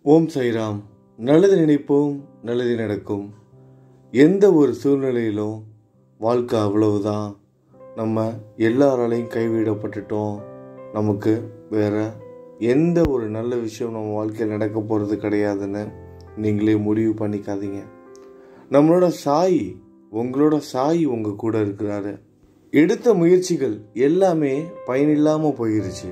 ஓம் சைராம் நல்லது நினைப்போம் நல்லது நடக்கும் எந்த ஒரு சூழ்நிலையிலும் வாழ்க்கை அவ்வளவுதான் நம்ம எல்லாராலையும் கைவிடப்பட்டுட்டோம் நமக்கு வேற எந்த ஒரு நல்ல விஷயம் நம்ம வாழ்க்கையில் நடக்க போகிறது கிடையாதுன்னு நீங்களே முடிவு பண்ணிக்காதீங்க நம்மளோட சாய் உங்களோட சாய் உங்கள் கூட இருக்கிறாரு எடுத்த முயற்சிகள் எல்லாமே பயனில்லாமல் போயிருச்சு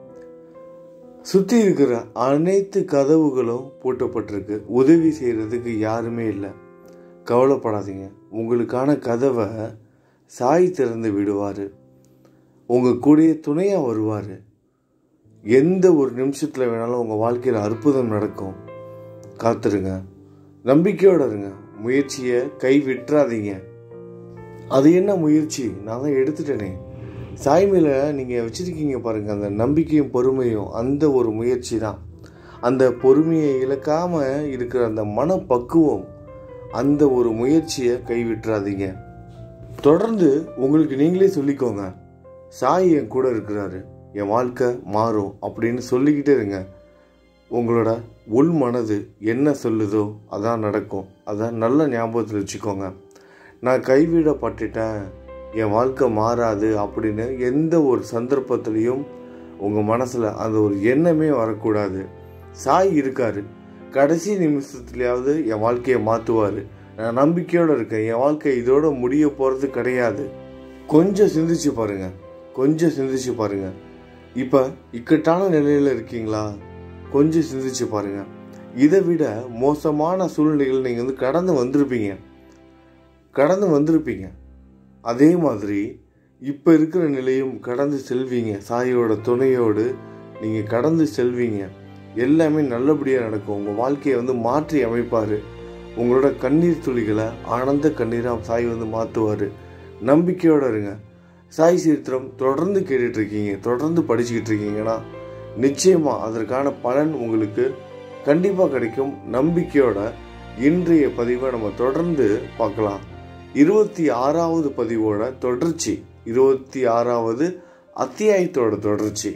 சுற்றி இருக்கிற அனைத்து கதவுகளும் பூட்டப்பட்டிருக்கு உதவி செய்கிறதுக்கு யாருமே இல்லை கவலைப்படாதீங்க உங்களுக்கான கதவை சாய் திறந்து விடுவார் உங்கள் கூடயே துணையாக வருவார் எந்த ஒரு நிமிஷத்தில் வேணாலும் உங்கள் வாழ்க்கையில் அற்புதம் நடக்கும் காத்துருங்க நம்பிக்கையோட இருங்க முயற்சியை கை விட்டுறாதீங்க அது என்ன முயற்சி நான் தான் எடுத்துட்டேனே சாய் மேலே நீங்கள் வச்சுருக்கீங்க பாருங்கள் அந்த நம்பிக்கையும் பொறுமையும் அந்த ஒரு முயற்சி தான் அந்த பொறுமையை இழக்காமல் இருக்கிற அந்த மனப்பக்குவம் அந்த ஒரு முயற்சியை கைவிட்டுறாதீங்க தொடர்ந்து உங்களுக்கு நீங்களே சொல்லிக்கோங்க சாய் என் கூட இருக்கிறாரு என் வாழ்க்கை மாறும் அப்படின்னு சொல்லிக்கிட்டே இருங்க உங்களோட உள் மனது என்ன சொல்லுதோ அதான் நடக்கும் அதான் நல்ல ஞாபகத்தில் வச்சுக்கோங்க நான் கைவிடப்பட்டுட்டேன் என் வாழ்க்கை மாறாது அப்படின்னு எந்த ஒரு சந்தர்ப்பத்திலையும் உங்கள் மனசில் அந்த ஒரு எண்ணமே வரக்கூடாது சாய் இருக்காரு கடைசி நிமிஷத்துலையாவது என் வாழ்க்கையை மாற்றுவார் நான் நம்பிக்கையோடு இருக்கேன் என் வாழ்க்கை இதோட முடிய போகிறது கிடையாது கொஞ்சம் சிந்திச்சு பாருங்க கொஞ்சம் சிந்திச்சு பாருங்க இப்போ இக்கட்டான நிலையில் இருக்கீங்களா கொஞ்சம் சிந்திச்சு பாருங்க இதை விட மோசமான சூழ்நிலைகள் நீங்கள் வந்து கடந்து வந்திருப்பீங்க கடந்து வந்திருப்பீங்க அதே மாதிரி இப்போ இருக்கிற நிலையும் கடந்து செல்வீங்க சாயோட துணையோடு நீங்கள் கடந்து செல்வீங்க எல்லாமே நல்லபடியாக நடக்கும் உங்கள் வாழ்க்கையை வந்து மாற்றி அமைப்பார் உங்களோட கண்ணீர் துளிகளை ஆனந்த கண்ணீராக சாய் வந்து மாற்றுவார் நம்பிக்கையோடு இருங்க சாய் சரித்திரம் தொடர்ந்து கேட்டுட்டு இருக்கீங்க தொடர்ந்து படிச்சுக்கிட்டு இருக்கீங்கன்னா நிச்சயமாக அதற்கான பலன் உங்களுக்கு கண்டிப்பாக கிடைக்கும் நம்பிக்கையோட இன்றைய பதிவை நம்ம தொடர்ந்து பார்க்கலாம் இருபத்தி ஆறாவது பதிவோட தொடர்ச்சி இருபத்தி ஆறாவது அத்தியாயத்தோட தொடர்ச்சி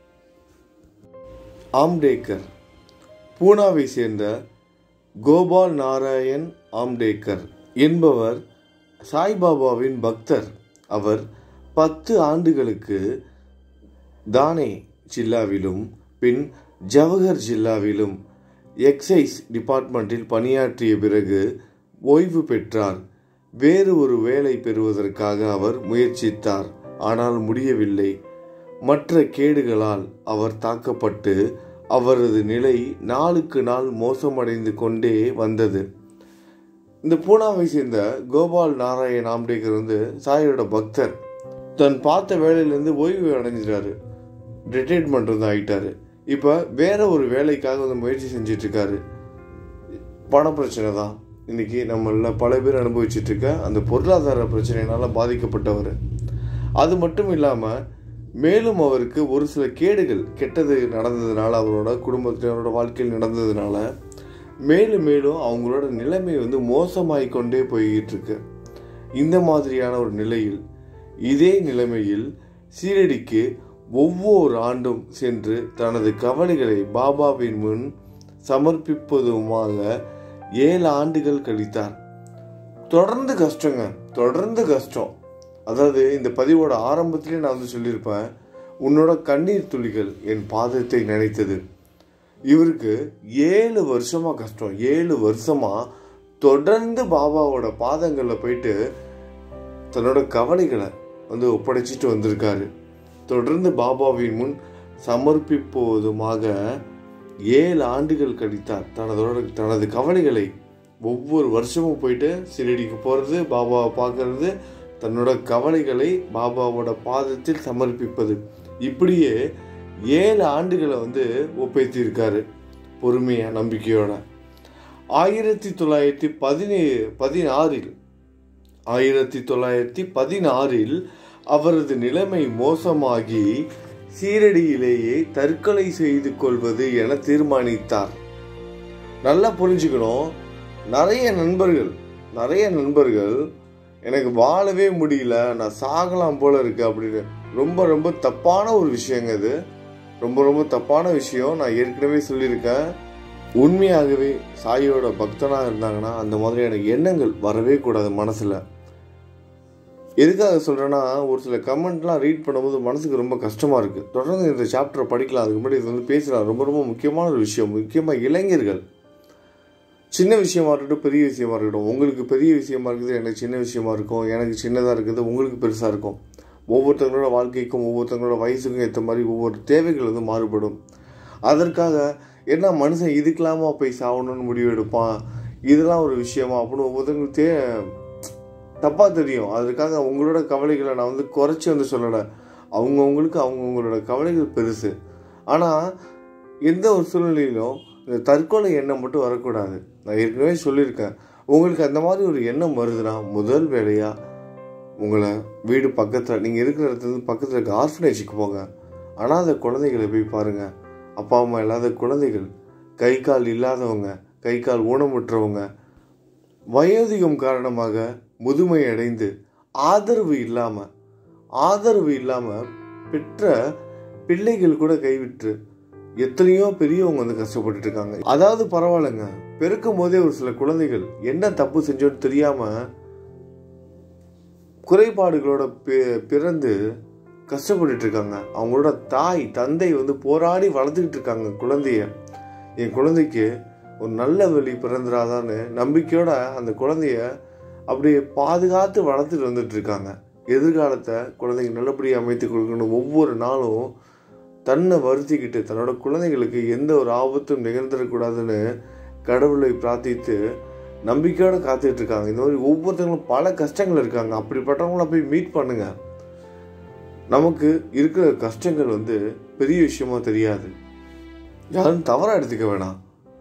ஆம்டேக்கர் பூனாவை சேர்ந்த கோபால் நாராயண் ஆம்டேக்கர் என்பவர் சாய்பாபாவின் பக்தர் அவர் பத்து ஆண்டுகளுக்கு தானே ஜில்லாவிலும் பின் ஜவஹர் ஜில்லாவிலும் எக்ஸைஸ் டிபார்ட்மெண்ட்டில் பணியாற்றிய பிறகு ஓய்வு பெற்றார் வேறு ஒரு வேலை பெறுவதற்காக அவர் முயற்சித்தார் ஆனால் முடியவில்லை மற்ற கேடுகளால் அவர் தாக்கப்பட்டு அவரது நிலை நாளுக்கு நாள் மோசமடைந்து கொண்டே வந்தது இந்த பூனாவை சேர்ந்த கோபால் நாராயண் ஆம்டேக்கர் வந்து சாயோட பக்தர் தன் பார்த்த வேலையிலேருந்து ஓய்வு அடைஞ்சிட்டாரு ரிட்டைர்மெண்ட் வந்து ஆகிட்டாரு இப்போ வேற ஒரு வேலைக்காக வந்து முயற்சி செஞ்சிட்டு இருக்காரு பண பிரச்சனை தான் இன்னைக்கு நம்மள பல பேர் அனுபவிச்சுட்டு இருக்க அந்த பொருளாதார பிரச்சனையினால பாதிக்கப்பட்டவர் அது மட்டும் இல்லாமல் மேலும் அவருக்கு ஒரு சில கேடுகள் கெட்டது நடந்ததுனால அவரோட குடும்பத்தினரோட வாழ்க்கையில் நடந்ததுனால மேலும் மேலும் அவங்களோட நிலைமை வந்து மோசமாகி கொண்டே போய்கிட்டு இருக்கு இந்த மாதிரியான ஒரு நிலையில் இதே நிலைமையில் சீரடிக்கு ஒவ்வொரு ஆண்டும் சென்று தனது கவலைகளை பாபாவின் முன் சமர்ப்பிப்பதுமாக ஏழு ஆண்டுகள் கழித்தார் தொடர்ந்து கஷ்டங்க தொடர்ந்து கஷ்டம் அதாவது இந்த பதிவோட ஆரம்பத்திலே நான் வந்து சொல்லியிருப்பேன் உன்னோட கண்ணீர் துளிகள் என் பாதத்தை நினைத்தது இவருக்கு ஏழு வருஷமா கஷ்டம் ஏழு வருஷமா தொடர்ந்து பாபாவோட பாதங்களில் போயிட்டு தன்னோட கவலைகளை வந்து ஒப்படைச்சிட்டு வந்திருக்காரு தொடர்ந்து பாபாவின் முன் சமர்ப்பிப்போதுமாக ஏழு ஆண்டுகள் கழித்தார் தனதோட தனது கவலைகளை ஒவ்வொரு வருஷமும் போயிட்டு சிறடிக்கு போகிறது பாபாவை பார்க்கறது தன்னோட கவலைகளை பாபாவோட பாதத்தில் சமர்ப்பிப்பது இப்படியே ஏழு ஆண்டுகளை வந்து ஒப்பேற்றிருக்காரு பொறுமையாக நம்பிக்கையோட ஆயிரத்தி தொள்ளாயிரத்தி பதினே பதினாறில் ஆயிரத்தி தொள்ளாயிரத்தி பதினாறில் அவரது நிலைமை மோசமாகி சீரடியிலேயே தற்கொலை செய்து கொள்வது என தீர்மானித்தார் நல்லா புரிஞ்சுக்கணும் நிறைய நண்பர்கள் நிறைய நண்பர்கள் எனக்கு வாழவே முடியல நான் சாகலாம் போல இருக்கு அப்படின்னு ரொம்ப ரொம்ப தப்பான ஒரு விஷயங்க இது ரொம்ப ரொம்ப தப்பான விஷயம் நான் ஏற்கனவே சொல்லியிருக்கேன் உண்மையாகவே சாயோட பக்தனாக இருந்தாங்கன்னா அந்த மாதிரியான எண்ணங்கள் வரவே கூடாது மனசில் எதுக்காக சொல்கிறேன்னா ஒரு சில கமெண்ட்லாம் ரீட் பண்ணும்போது மனசுக்கு ரொம்ப கஷ்டமாக இருக்குது தொடர்ந்து இந்த சாப்டரை படிக்கலாம் அதுக்கு முன்னாடி இது வந்து பேசலாம் ரொம்ப ரொம்ப முக்கியமான ஒரு விஷயம் முக்கியமாக இளைஞர்கள் சின்ன விஷயமா இருக்கட்டும் பெரிய விஷயமா இருக்கட்டும் உங்களுக்கு பெரிய விஷயமா இருக்குது எனக்கு சின்ன விஷயமா இருக்கும் எனக்கு சின்னதாக இருக்குது உங்களுக்கு பெருசாக இருக்கும் ஒவ்வொருத்தங்களோட வாழ்க்கைக்கும் ஒவ்வொருத்தங்களோட வயசுக்கும் ஏற்ற மாதிரி ஒவ்வொரு தேவைகள் வந்து மாறுபடும் அதற்காக என்ன மனுஷன் இதுக்கெல்லாமா போய் சாகணும்னு முடிவு எடுப்பான் இதெல்லாம் ஒரு விஷயமா அப்படின்னு ஒவ்வொருத்தங்களுக்கு தே தப்பாக தெரியும் அதற்காக உங்களோட கவலைகளை நான் வந்து குறைச்சி வந்து சொல்லலை அவங்கவுங்களுக்கு அவங்கவுங்களோட கவலைகள் பெருசு ஆனால் எந்த ஒரு சூழ்நிலையிலும் இந்த தற்கொலை எண்ணம் மட்டும் வரக்கூடாது நான் ஏற்கனவே சொல்லியிருக்கேன் உங்களுக்கு அந்த மாதிரி ஒரு எண்ணம் வருதுன்னா முதல் வேலையாக உங்களை வீடு பக்கத்தில் நீங்கள் இருக்கிற இடத்துல பக்கத்தில் இருக்க ஆர்ஃபனேஜுக்கு போங்க அனாதை குழந்தைகளை போய் பாருங்கள் அப்பா அம்மா இல்லாத குழந்தைகள் கை கால் இல்லாதவங்க கை கால் ஊனமுற்றவங்க வயோதிகம் காரணமாக முதுமை அடைந்து ஆதரவு இல்லாமல் ஆதரவு இல்லாமல் பெற்ற பிள்ளைகள் கூட கைவிட்டு எத்தனையோ பெரியவங்க வந்து கஷ்டப்பட்டுட்டு இருக்காங்க அதாவது பரவாயில்லைங்க பிறக்கும் போதே ஒரு சில குழந்தைகள் என்ன தப்பு செஞ்சோன்னு தெரியாம குறைபாடுகளோட பிறந்து கஷ்டப்பட்டுட்டு இருக்காங்க அவங்களோட தாய் தந்தை வந்து போராடி வளர்த்துக்கிட்டு இருக்காங்க குழந்தைய என் குழந்தைக்கு ஒரு நல்ல வழி பிறந்துடாதான்னு நம்பிக்கையோட அந்த குழந்தைய அப்படியே பாதுகாத்து வளர்த்துட்டு வந்துட்டு இருக்காங்க எதிர்காலத்தை குழந்தைங்க நல்லபடியாக அமைத்து கொடுக்கணும் ஒவ்வொரு நாளும் தன்னை வருத்திக்கிட்டு தன்னோட குழந்தைகளுக்கு எந்த ஒரு ஆபத்தும் நிகழ்ந்துடக்கூடாதுன்னு கடவுளை பிரார்த்தித்து நம்பிக்கையோடு காத்துட்டு இருக்காங்க இந்த மாதிரி ஒவ்வொருத்தவங்களும் பல கஷ்டங்கள் இருக்காங்க அப்படிப்பட்டவங்கள போய் மீட் பண்ணுங்க நமக்கு இருக்கிற கஷ்டங்கள் வந்து பெரிய விஷயமா தெரியாது யாரும் தவறாக எடுத்துக்க வேணாம்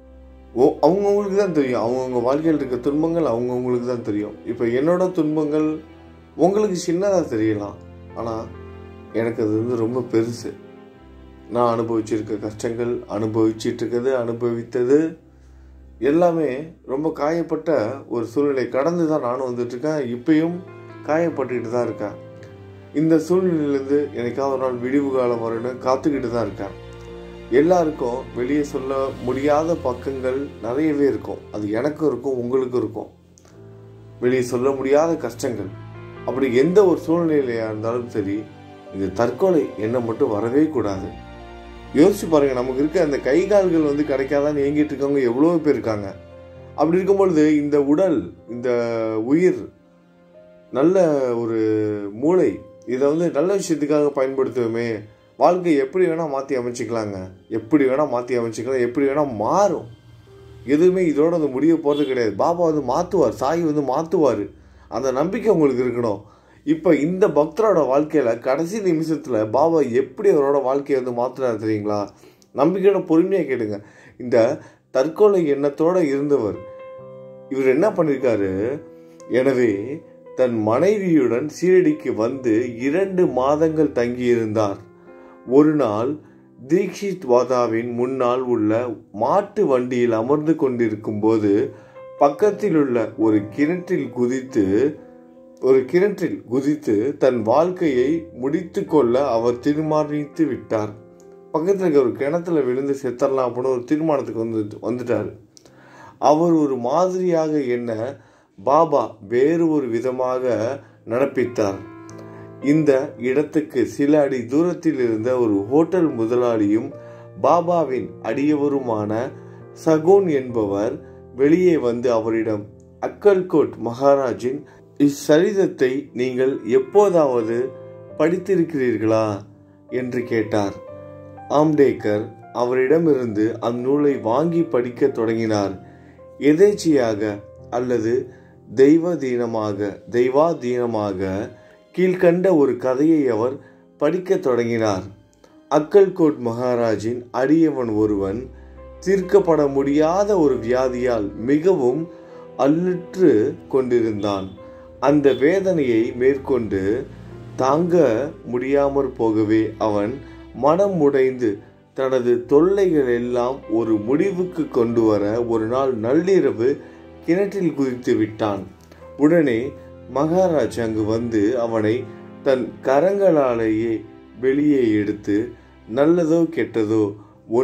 ஓ அவங்கவுங்களுக்கு தான் தெரியும் அவங்கவுங்க வாழ்க்கையில் இருக்க துன்பங்கள் அவங்கவுங்களுக்கு தான் தெரியும் இப்போ என்னோட துன்பங்கள் உங்களுக்கு சின்னதாக தெரியலாம் ஆனால் எனக்கு அது வந்து ரொம்ப பெருசு நான் அனுபவிச்சிருக்க கஷ்டங்கள் அனுபவிச்சிட்டு இருக்கிறது அனுபவித்தது எல்லாமே ரொம்ப காயப்பட்ட ஒரு சூழ்நிலை கடந்து தான் நானும் வந்துட்டு இருக்கேன் இப்பயும் காயப்பட்டுக்கிட்டு தான் இருக்கேன் இந்த சூழ்நிலையிலேருந்து எனக்காவது ஒரு நாள் விடிவு காலம் வரணும் காத்துக்கிட்டு தான் இருக்கேன் எல்லாருக்கும் வெளியே சொல்ல முடியாத பக்கங்கள் நிறையவே இருக்கும் அது எனக்கும் இருக்கும் உங்களுக்கும் இருக்கும் வெளியே சொல்ல முடியாத கஷ்டங்கள் அப்படி எந்த ஒரு சூழ்நிலையிலையா இருந்தாலும் சரி இந்த தற்கொலை எண்ணம் மட்டும் வரவே கூடாது யோசிச்சு பாருங்க நமக்கு இருக்க அந்த கை கால்கள் வந்து கிடைக்காதான்னு ஏங்கிட்டு இருக்கவங்க எவ்வளோ பேர் இருக்காங்க அப்படி இருக்கும்பொழுது இந்த உடல் இந்த உயிர் நல்ல ஒரு மூளை இதை வந்து நல்ல விஷயத்துக்காக பயன்படுத்துவோமே வாழ்க்கை எப்படி வேணால் மாற்றி அமைச்சிக்கலாங்க எப்படி வேணால் மாற்றி அமைச்சிக்கலாம் எப்படி வேணால் மாறும் எதுவுமே இதோட வந்து முடிய போகிறது கிடையாது பாபா வந்து மாற்றுவார் சாய் வந்து மாற்றுவார் அந்த நம்பிக்கை உங்களுக்கு இருக்கணும் இப்போ இந்த பக்தரோட வாழ்க்கையில் கடைசி நிமிஷத்தில் பாபா எப்படி அவரோட வாழ்க்கையை வந்து மாற்றினார் தெரியுங்களா நம்பிக்கையோட பொறுமையாக கேளுங்க இந்த தற்கொலை எண்ணத்தோடு இருந்தவர் இவர் என்ன பண்ணியிருக்காரு எனவே தன் மனைவியுடன் சீரடிக்கு வந்து இரண்டு மாதங்கள் தங்கியிருந்தார் ஒரு நாள் தீக்ஷித் வாதாவின் முன்னால் உள்ள மாட்டு வண்டியில் அமர்ந்து கொண்டிருக்கும் போது பக்கத்தில் உள்ள ஒரு கிணற்றில் குதித்து ஒரு கிணற்றில் குதித்து தன் வாழ்க்கையை முடித்து கொள்ள அவர் தீர்மானித்து விட்டார் பக்கத்தில் இருக்க ஒரு கிணத்துல விழுந்து செத்தரலாம் அப்படின்னு ஒரு தீர்மானத்துக்கு வந்து வந்துட்டார் அவர் ஒரு மாதிரியாக என்ன பாபா வேறு ஒரு விதமாக நடப்பித்தார் இந்த இடத்துக்கு சில அடி தூரத்தில் இருந்த ஒரு ஹோட்டல் முதலாளியும் பாபாவின் அடியவருமான சகோன் என்பவர் வெளியே வந்து அவரிடம் அக்கல்கோட் மகாராஜின் இச்சரிதத்தை நீங்கள் எப்போதாவது படித்திருக்கிறீர்களா என்று கேட்டார் ஆம்டேக்கர் அவரிடமிருந்து அந்நூலை வாங்கி படிக்க தொடங்கினார் எதேச்சியாக அல்லது தெய்வதீனமாக தெய்வாதீனமாக கீழ்கண்ட ஒரு கதையை அவர் படிக்கத் தொடங்கினார் அக்கல்கோட் மகாராஜின் அடியவன் ஒருவன் தீர்க்கப்பட முடியாத ஒரு வியாதியால் மிகவும் அல்லுற்று கொண்டிருந்தான் அந்த வேதனையை மேற்கொண்டு தாங்க முடியாமற் போகவே அவன் மனம் உடைந்து தனது தொல்லைகள் எல்லாம் ஒரு முடிவுக்கு கொண்டு வர ஒரு நாள் நள்ளிரவு கிணற்றில் குதித்து விட்டான் உடனே மகாராஜ் அங்கு வந்து அவனை தன் கரங்களாலேயே வெளியே எடுத்து நல்லதோ கெட்டதோ உன்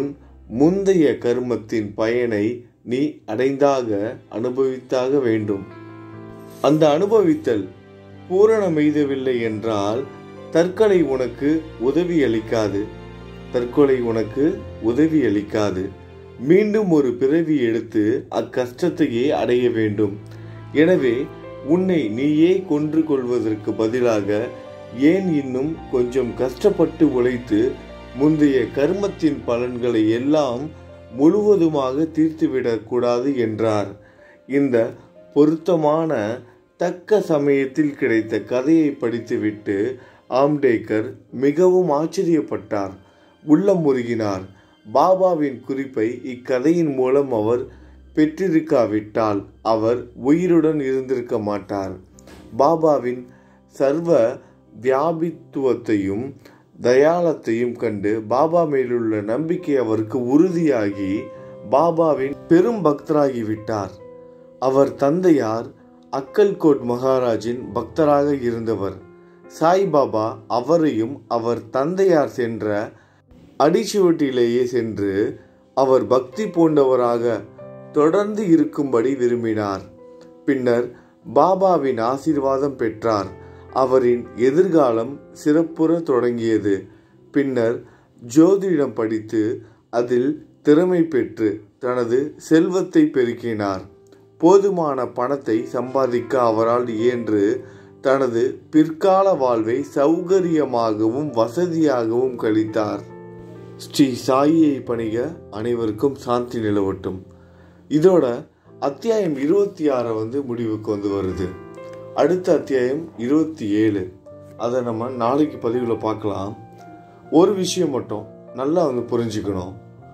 முந்தைய கர்மத்தின் பயனை நீ அடைந்தாக அனுபவித்தாக வேண்டும் அந்த அனுபவித்தல் பூரணமெய்தவில்லை என்றால் தற்கொலை உனக்கு உதவி அளிக்காது தற்கொலை உனக்கு உதவி அளிக்காது மீண்டும் ஒரு பிறவி எடுத்து அக்கஷ்டத்தையே அடைய வேண்டும் எனவே உன்னை நீயே கொன்று கொள்வதற்கு பதிலாக ஏன் இன்னும் கொஞ்சம் கஷ்டப்பட்டு உழைத்து முந்தைய கர்மத்தின் பலன்களை எல்லாம் முழுவதுமாக தீர்த்துவிடக் கூடாது என்றார் இந்த பொருத்தமான தக்க சமயத்தில் கிடைத்த கதையை படித்துவிட்டு ஆம்டேக்கர் மிகவும் ஆச்சரியப்பட்டார் உள்ளம் முருகினார் பாபாவின் குறிப்பை இக்கதையின் மூலம் அவர் பெற்றிருக்காவிட்டால் அவர் உயிருடன் இருந்திருக்க மாட்டார் பாபாவின் சர்வ வியாபித்துவத்தையும் தயாளத்தையும் கண்டு பாபா மேலுள்ள நம்பிக்கை அவருக்கு உறுதியாகி பாபாவின் பெரும் பக்தராகிவிட்டார் அவர் தந்தையார் அக்கல்கோட் மகாராஜின் பக்தராக இருந்தவர் சாய்பாபா அவரையும் அவர் தந்தையார் சென்ற அடிச்சுவட்டிலேயே சென்று அவர் பக்தி பூண்டவராக தொடர்ந்து இருக்கும்படி விரும்பினார் பின்னர் பாபாவின் ஆசீர்வாதம் பெற்றார் அவரின் எதிர்காலம் சிறப்புற தொடங்கியது பின்னர் ஜோதிடம் படித்து அதில் திறமை பெற்று தனது செல்வத்தை பெருக்கினார் போதுமான பணத்தை சம்பாதிக்க அவரால் இயன்று தனது பிற்கால வாழ்வை சௌகரியமாகவும் வசதியாகவும் கழித்தார் ஸ்ரீ சாயியை பணிக அனைவருக்கும் சாந்தி நிலவட்டும் இதோட அத்தியாயம் இருபத்தி ஆறை வந்து முடிவுக்கு வந்து வருது அடுத்த அத்தியாயம் இருபத்தி ஏழு அதை நம்ம நாளைக்கு பதிவில் பார்க்கலாம் ஒரு விஷயம் மட்டும் நல்லா வந்து புரிஞ்சுக்கணும்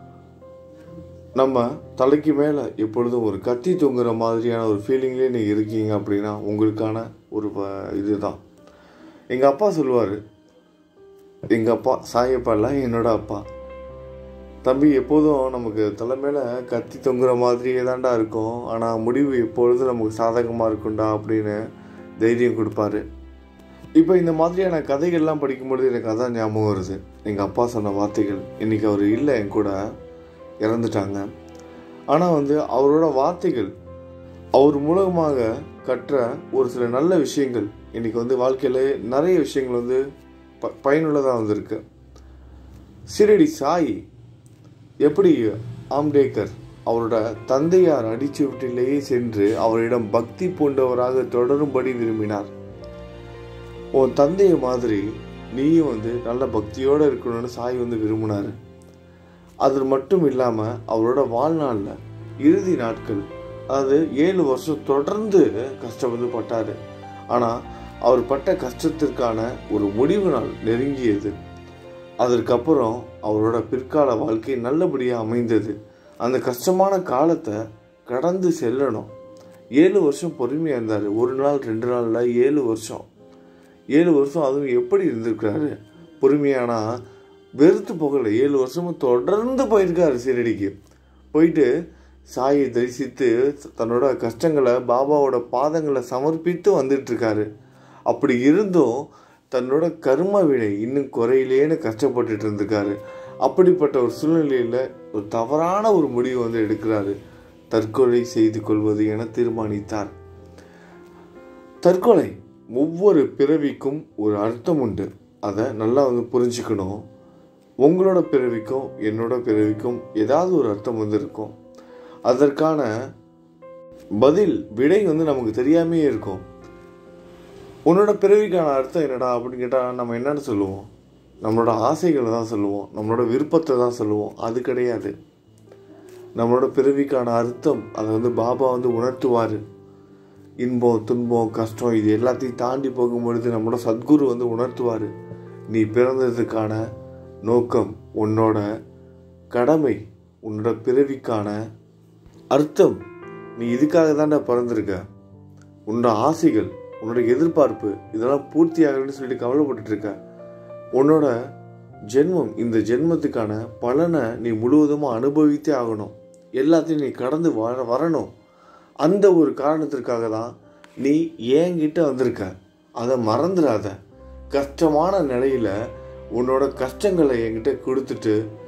நம்ம தலைக்கு மேலே எப்பொழுதும் ஒரு கத்தி தொங்குற மாதிரியான ஒரு ஃபீலிங்லேயே நீங்கள் இருக்கீங்க அப்படின்னா உங்களுக்கான ஒரு ப- இதுதான் எங்கள் அப்பா சொல்லுவார் எங்கள் அப்பா சாயப்பா இல்லை என்னோட அப்பா தம்பி எப்போதும் நமக்கு தலை மேலே கத்தி தொங்குற மாதிரியே தான்டா இருக்கும் ஆனால் முடிவு எப்பொழுதும் நமக்கு சாதகமாக இருக்கும்டா அப்படின்னு தைரியம் கொடுப்பாரு இப்போ இந்த மாதிரியான கதைகள்லாம் படிக்கும்பொழுது எனக்கு அதான் ஞாபகம் வருது எங்கள் அப்பா சொன்ன வார்த்தைகள் இன்னைக்கு அவர் இல்லை என் கூட இறந்துட்டாங்க ஆனால் வந்து அவரோட வார்த்தைகள் அவர் மூலமாக கற்ற ஒரு சில நல்ல விஷயங்கள் இன்னைக்கு வந்து வாழ்க்கையில் நிறைய விஷயங்கள் வந்து ப பயனுள்ளதாக வந்திருக்கு சிரடி சாய் எப்படி ஆம்டேக்கர் அவரோட தந்தையார் அடிச்சுவட்டிலேயே சென்று அவரிடம் பக்தி பூண்டவராக தொடரும்படி விரும்பினார் உன் தந்தைய மாதிரி நீயும் வந்து நல்ல பக்தியோடு இருக்கணும்னு சாய் வந்து விரும்பினார் அது மட்டும் இல்லாமல் அவரோட வாழ்நாளில் இறுதி நாட்கள் அதாவது ஏழு வருஷம் தொடர்ந்து கஷ்டப்பட்டு பட்டார் ஆனால் அவர் பட்ட கஷ்டத்திற்கான ஒரு முடிவு நாள் நெருங்கியது அதற்கப்புறம் அவரோட பிற்கால வாழ்க்கை நல்லபடியாக அமைந்தது அந்த கஷ்டமான காலத்தை கடந்து செல்லணும் ஏழு வருஷம் பொறுமையாக இருந்தார் ஒரு நாள் ரெண்டு நாளில் ஏழு வருஷம் ஏழு வருஷம் அதுவும் எப்படி இருந்திருக்கிறாரு பொறுமையானா வெறுத்து போகலை ஏழு வருஷமும் தொடர்ந்து போயிருக்காரு சீரடிக்கு போயிட்டு சாயை தரிசித்து தன்னோட கஷ்டங்களை பாபாவோட பாதங்களை சமர்ப்பித்து வந்துட்டு இருக்காரு அப்படி இருந்தும் தன்னோட கர்ம வினை இன்னும் குறையிலேன்னு கஷ்டப்பட்டுட்டு இருந்திருக்காரு அப்படிப்பட்ட ஒரு சூழ்நிலையில் ஒரு தவறான ஒரு முடிவு வந்து எடுக்கிறாரு தற்கொலை செய்து கொள்வது என தீர்மானித்தார் தற்கொலை ஒவ்வொரு பிறவிக்கும் ஒரு அர்த்தம் உண்டு அதை நல்லா வந்து புரிஞ்சுக்கணும் உங்களோட பிறவிக்கும் என்னோட பிறவிக்கும் ஏதாவது ஒரு அர்த்தம் வந்து இருக்கும் அதற்கான பதில் விடை வந்து நமக்கு தெரியாமே இருக்கும் உன்னோட பிறவிக்கான அர்த்தம் என்னடா அப்படின்னு கேட்டால் நம்ம என்னன்னு சொல்லுவோம் நம்மளோட ஆசைகளை தான் சொல்லுவோம் நம்மளோட விருப்பத்தை தான் சொல்லுவோம் அது கிடையாது நம்மளோட பிறவிக்கான அர்த்தம் அதை வந்து பாபா வந்து உணர்த்துவார் இன்பம் துன்பம் கஷ்டம் இது எல்லாத்தையும் தாண்டி போகும்பொழுது நம்மளோட சத்குரு வந்து உணர்த்துவார் நீ பிறந்ததுக்கான நோக்கம் உன்னோட கடமை உன்னோட பிறவிக்கான அர்த்தம் நீ இதுக்காக தான்டா பிறந்திருக்க உன்னோட ஆசைகள் உன்னோட எதிர்பார்ப்பு இதெல்லாம் பூர்த்தி ஆகலன்னு சொல்லிட்டு கவலைப்பட்டுட்டு இருக்க உன்னோட ஜென்மம் இந்த ஜென்மத்துக்கான பலனை நீ முழுவதுமாக அனுபவித்தே ஆகணும் எல்லாத்தையும் நீ கடந்து வர வரணும் அந்த ஒரு காரணத்திற்காக தான் நீ என்கிட்ட வந்திருக்க அதை மறந்துடாத கஷ்டமான நிலையில உன்னோட கஷ்டங்களை என்கிட்ட கொடுத்துட்டு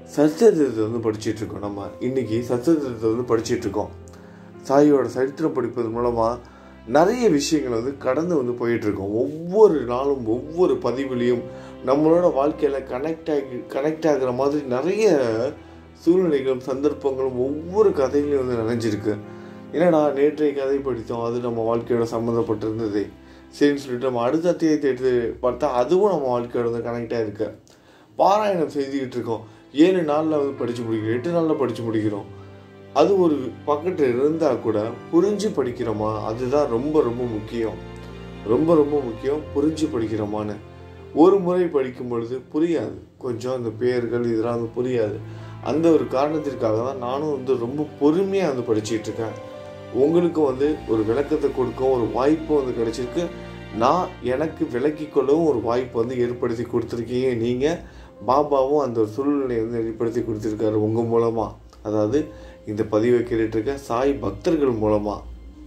சச்சரித்திரத்தை வந்து படிச்சிட்டு இருக்கோம் நம்ம இன்னைக்கு சச்சரித்திரத்தை வந்து படிச்சிட்டு இருக்கோம் சாயோட சரித்திரம் படிப்பது மூலமாக நிறைய விஷயங்கள் வந்து கடந்து வந்து போயிட்டு இருக்கோம் ஒவ்வொரு நாளும் ஒவ்வொரு பதிவுலையும் நம்மளோட வாழ்க்கையில் கனெக்ட் ஆகி கனெக்ட் ஆகுற மாதிரி நிறைய சூழ்நிலைகளும் சந்தர்ப்பங்களும் ஒவ்வொரு கதைகளையும் வந்து நிறைஞ்சிருக்கு என்னடா நேற்றைய கதை படித்தோம் அது நம்ம வாழ்க்கையோட சம்மந்தப்பட்டிருந்தது சரின்னு சொல்லிட்டு நம்ம அடுத்த அத்தியாயத்தை எடுத்து பார்த்தா அதுவும் நம்ம வாழ்க்கையோட வந்து கனெக்ட் ஆகிருக்கு பாராயணம் செய்துக்கிட்டு இருக்கோம் ஏழு நாளில் வந்து படித்து முடிக்கிறோம் எட்டு நாளில் படித்து முடிக்கிறோம் அது ஒரு பக்கத்தில் இருந்தால் கூட புரிஞ்சு படிக்கிறோமா அதுதான் ரொம்ப ரொம்ப முக்கியம் ரொம்ப ரொம்ப முக்கியம் புரிஞ்சு படிக்கிறோமான்னு ஒரு முறை படிக்கும் பொழுது புரியாது கொஞ்சம் அந்த பெயர்கள் இதெல்லாம் வந்து புரியாது அந்த ஒரு காரணத்திற்காக தான் நானும் வந்து ரொம்ப பொறுமையாக வந்து படிச்சுட்டு இருக்கேன் உங்களுக்கும் வந்து ஒரு விளக்கத்தை கொடுக்கவும் ஒரு வாய்ப்பு வந்து கிடைச்சிருக்கு நான் எனக்கு விளக்கிக் கொள்ளவும் ஒரு வாய்ப்பு வந்து ஏற்படுத்தி கொடுத்துருக்கீங்க நீங்கள் பாபாவும் அந்த ஒரு சூழ்நிலையை வந்து ஏற்படுத்தி கொடுத்துருக்காரு உங்கள் மூலமாக அதாவது இந்த பதிவை கேட்டுட்டு இருக்க சாய் பக்தர்கள் மூலமாக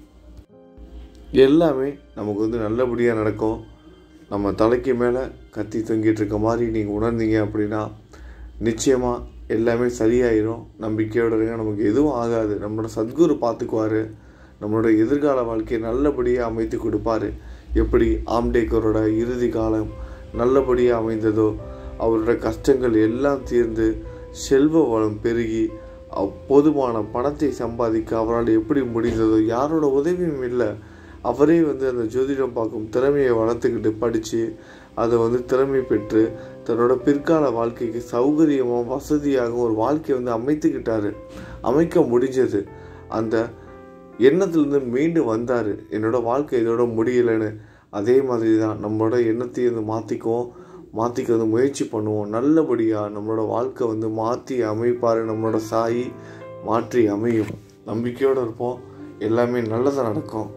எல்லாமே நமக்கு வந்து நல்லபடியாக நடக்கும் நம்ம தலைக்கு மேலே கத்தி தொங்கிட்டு இருக்க மாதிரி நீங்கள் உணர்ந்தீங்க அப்படின்னா நிச்சயமாக எல்லாமே சரியாயிரும் நம்பிக்கையோட இருங்க நமக்கு எதுவும் ஆகாது நம்மளோட சத்குரு பார்த்துக்குவாரு நம்மளோட எதிர்கால வாழ்க்கையை நல்லபடியாக அமைத்து கொடுப்பாரு எப்படி ஆம்டேக்கரோட இறுதி காலம் நல்லபடியாக அமைந்ததோ அவரோட கஷ்டங்கள் எல்லாம் தீர்ந்து செல்வ வளம் பெருகி அவ் போதுமான பணத்தை சம்பாதிக்க அவரால் எப்படி முடிந்ததோ யாரோட உதவியும் இல்லை அவரே வந்து அந்த ஜோதிடம் பார்க்கும் திறமையை வளர்த்துக்கிட்டு படித்து அதை வந்து திறமை பெற்று தன்னோட பிற்கால வாழ்க்கைக்கு சௌகரியமாக வசதியாக ஒரு வாழ்க்கையை வந்து அமைத்துக்கிட்டாரு அமைக்க முடிஞ்சது அந்த எண்ணத்துலேருந்து மீண்டு வந்தார் என்னோட வாழ்க்கை இதோட முடியலைன்னு அதே மாதிரி தான் நம்மளோட எண்ணத்தை வந்து மாற்றிக்குவோம் மாற்றிக்க வந்து முயற்சி பண்ணுவோம் நல்லபடியாக நம்மளோட வாழ்க்கை வந்து மாற்றி அமைப்பார் நம்மளோட சாயி மாற்றி அமையும் நம்பிக்கையோடு இருப்போம் எல்லாமே நல்லதாக நடக்கும்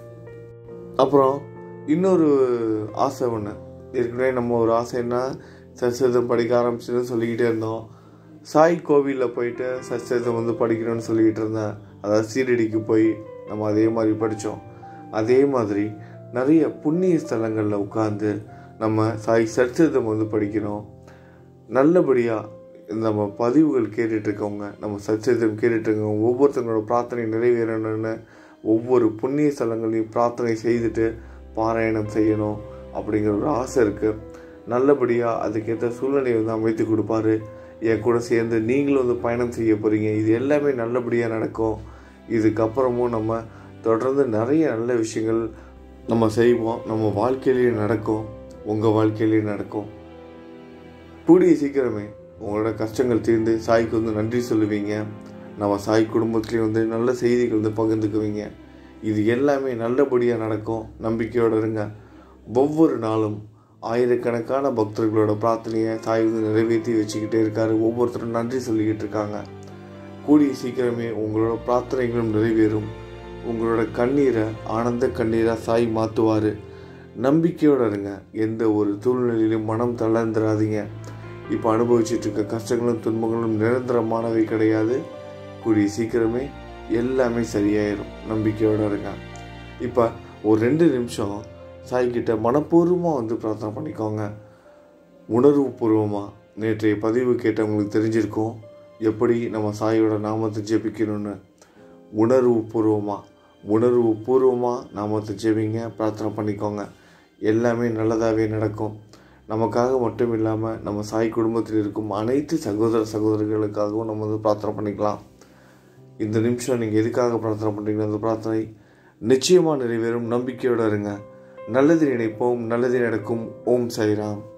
அப்புறம் இன்னொரு ஆசை ஒன்று ஏற்கனவே நம்ம ஒரு ஆசைன்னா சச்சரிதம் படிக்க ஆரம்பிச்சுன்னு சொல்லிக்கிட்டே இருந்தோம் சாய் கோவிலில் போயிட்டு சச்சரிதம் வந்து படிக்கணும்னு சொல்லிக்கிட்டு இருந்தேன் அதாவது சீரடிக்கு போய் நம்ம அதே மாதிரி படித்தோம் அதே மாதிரி நிறைய புண்ணிய ஸ்தலங்களில் உட்காந்து நம்ம சாய் சச்சரிதம் வந்து படிக்கணும் நல்லபடியாக நம்ம பதிவுகள் கேட்டுட்டு இருக்கவங்க நம்ம சச்சரிதம் கேட்டுட்டு இருக்கவங்க ஒவ்வொருத்தங்களோட பிரார்த்தனை நிறைவேறணும்னு ஒவ்வொரு புண்ணிய ஸ்தலங்களையும் பிரார்த்தனை செய்துட்டு பாராயணம் செய்யணும் அப்படிங்கிற ஒரு ஆசை இருக்குது நல்லபடியாக அதுக்கேற்ற சூழ்நிலையை வந்து அமைத்து கொடுப்பாரு என் கூட சேர்ந்து நீங்களும் வந்து பயணம் செய்ய போகிறீங்க இது எல்லாமே நல்லபடியாக நடக்கும் இதுக்கப்புறமும் நம்ம தொடர்ந்து நிறைய நல்ல விஷயங்கள் நம்ம செய்வோம் நம்ம வாழ்க்கையிலேயே நடக்கும் உங்கள் வாழ்க்கையிலேயே நடக்கும் கூடிய சீக்கிரமே உங்களோட கஷ்டங்கள் தீர்ந்து சாய்க்கு வந்து நன்றி சொல்லுவீங்க நம்ம சாய் குடும்பத்துலேயும் வந்து நல்ல செய்திகள் வந்து பகிர்ந்துக்குவீங்க இது எல்லாமே நல்லபடியாக நடக்கும் நம்பிக்கையோடு இருங்க ஒவ்வொரு நாளும் ஆயிரக்கணக்கான பக்தர்களோட பிரார்த்தனையை சாய் வந்து நிறைவேற்றி வச்சுக்கிட்டே இருக்காரு ஒவ்வொருத்தரும் நன்றி சொல்லிக்கிட்டு இருக்காங்க கூடிய சீக்கிரமே உங்களோட பிரார்த்தனைகளும் நிறைவேறும் உங்களோட கண்ணீரை ஆனந்த கண்ணீராக சாய் மாற்றுவார் நம்பிக்கையோடு இருங்க எந்த ஒரு சூழ்நிலையிலும் மனம் தளர்ந்துடாதீங்க இப்போ அனுபவிச்சுட்டு இருக்க கஷ்டங்களும் துன்பங்களும் நிரந்தரமானவை கிடையாது கூடிய சீக்கிரமே எல்லாமே சரியாயிரும் நம்பிக்கையோடு இருங்க இப்போ ஒரு ரெண்டு நிமிஷம் சாய்கிட்ட மனப்பூர்வமாக வந்து பிரார்த்தனை பண்ணிக்கோங்க உணர்வு பூர்வமாக நேற்றைய பதிவு கேட்டவங்களுக்கு தெரிஞ்சிருக்கும் எப்படி நம்ம சாயோட நாமத்தை ஜெபிக்கணும்னு உணர்வு பூர்வமாக உணர்வு பூர்வமாக நாமத்தை ஜெபிங்க பிரார்த்தனை பண்ணிக்கோங்க எல்லாமே நல்லதாகவே நடக்கும் நமக்காக மட்டும் இல்லாமல் நம்ம சாய் குடும்பத்தில் இருக்கும் அனைத்து சகோதர சகோதரிகளுக்காகவும் நம்ம வந்து பிரார்த்தனை பண்ணிக்கலாம் இந்த நிமிஷம் நீங்கள் எதுக்காக பிரார்த்தனை பண்ணுறீங்களோ அந்த பிரார்த்தனை நிச்சயமாக நிறைவேறும் நம்பிக்கையோடு இருங்க நல்லது நினைப்போம் நல்லது நடக்கும் ஓம் சாய்ராம்